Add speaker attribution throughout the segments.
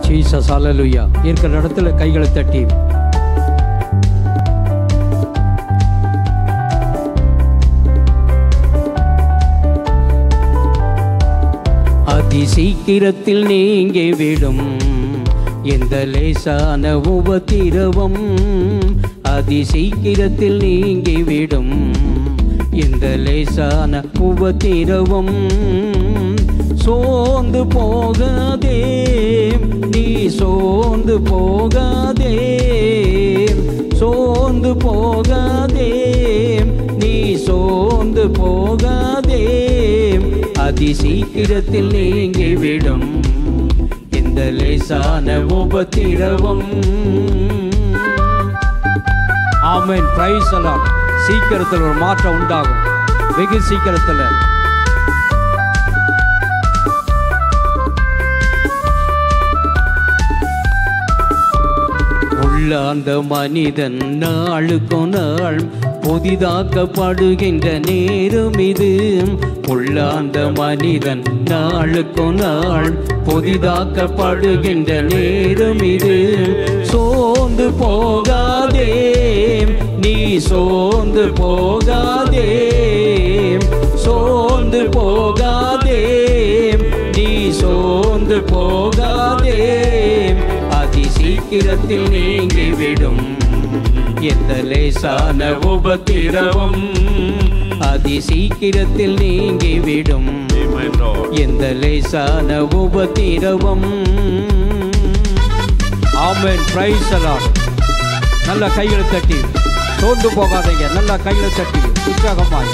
Speaker 1: Jesus ஹalleluya இருக்கிற இடத்துல கைகளை தட்டி அதி சீக்கிரத்தில் நீங்கி விடும் எந்த லேசான உபத்திரவம் அதி சீக்கிரத்தில் நீங்கி விடும் எந்த லேசான உபத்திரவம் சோர்ந்து போகாதே நீ சோர்ந்து போகாதே சோர்ந்து போகாதே நீ சோர்ந்து போகாதே அதி சீக்கிரத்தில் நீங்கிவிடும் இந்த லேசான உபத்திரவம் ஆமென் பிரைஸ் எல்லாம் சீக்கிரத்தில் ஒரு மாற்றம் உண்டாகும் வெகு சீக்கிரத்தில் உள்ள அந்த மனிதன் நாளுக்கு நாள் புதிதாக்கப்படுகின்ற நேரம் இது உள்ள அந்த மனிதன் நாளுக்கு நாள் புதிதாக்கப்படுகின்ற நேரம் இது சோர்ந்து போகாதே நீ சோர்ந்து போகாதே சோர்ந்து போகாதே நீ சோர்ந்து போகாதே அதி சீக்கிரத்தில் நீங்கிவிடும் எந்த லேசான உபத்திரவம் அதி சீக்கிரத்தில் நீங்கிவிடும்
Speaker 2: Amen, Lord.
Speaker 1: எந்த லேசான உபத்திரவம் ஆமென் பிரைஸ் நல்ல கைகளை தட்டி சோர்ந்து போகாதீங்க நல்ல கைகளை தட்டி உற்சாகமாய்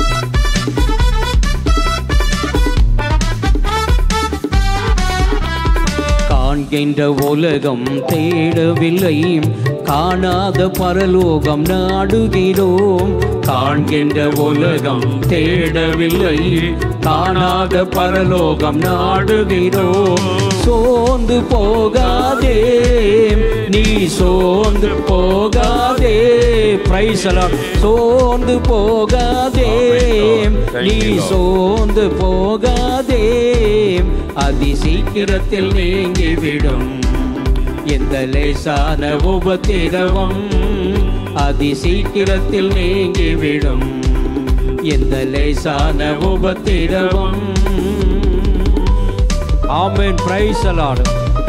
Speaker 1: காண்கின்ற உலகம் தேடவில்லை காணாத பரலோகம் நாடுகிறோம் காண்கின்ற உலகம் தேடவில்லை காணாத பரலோகம் நாடுகிறோம் சோர்ந்து போகாதே நீ சோர்ந்து போகாதே பிரைசலாம் சோர்ந்து போகாதே நீ சோர்ந்து போகாதே அதி சீக்கிரத்தில் நீங்கிவிடும் எந்த லேசான உபத்திரவம் அதி சீக்கிரத்தில் நீங்கிவிடும் எந்த லேசான உபத்திரவம் ஆமென் பிரைஸ் அலாடு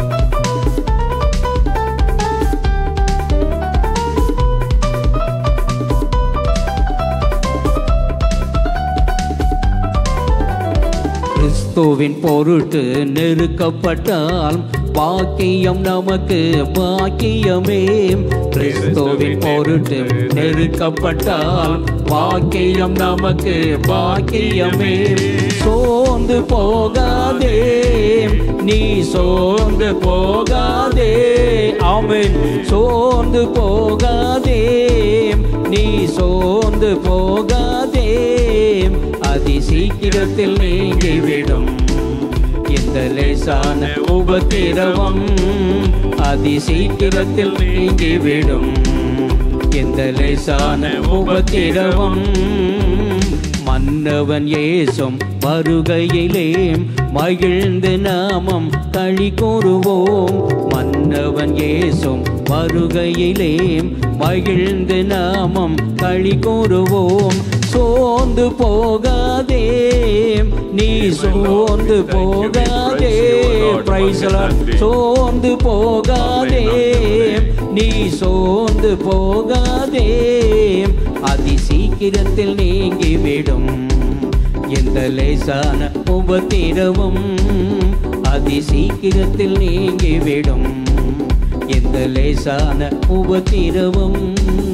Speaker 1: கிறிஸ்துவின் பொருட்டு நெருக்கப்பட்டால் பாக்கியம் நமக்கு பாக்கியமே கிறிஸ்துவின் பொருட்டு நெருக்கப்பட்டால் பாக்கியம் நமக்கு பாக்கியமே சோர்ந்து போகாதே நீ சோர்ந்து போகாதே ஆமென் சோர்ந்து போகாதே நீ சோர்ந்து போகாதே அதி சீக்கிரத்தில் நீங்கிவிடும் இந்த லேசான உபத்திரவம் அதி சீக்கிரத்தில் நீங்கிவிடும் இந்த லேசான உபத்திரவம் மன்னவன் ஏசும் வருகையிலே மகிழ்ந்து நாமம் களி கூறுவோம் மன்னவன் ஏசும் வருகையிலே மகிழ்ந்து நாமம் களி கூறுவோம் சோர்ந்து போகாதே நீ சோர்ந்து போகாதே பிரைசலார் சோர்ந்து போகாதே நீ சோர்ந்து போகாதே அதி சீக்கிரத்தில் நீங்கிவிடும் எந்த லேசான உபத்திரவும் அதி சீக்கிரத்தில் நீங்கிவிடும் எந்த லேசான உபத்திரவும்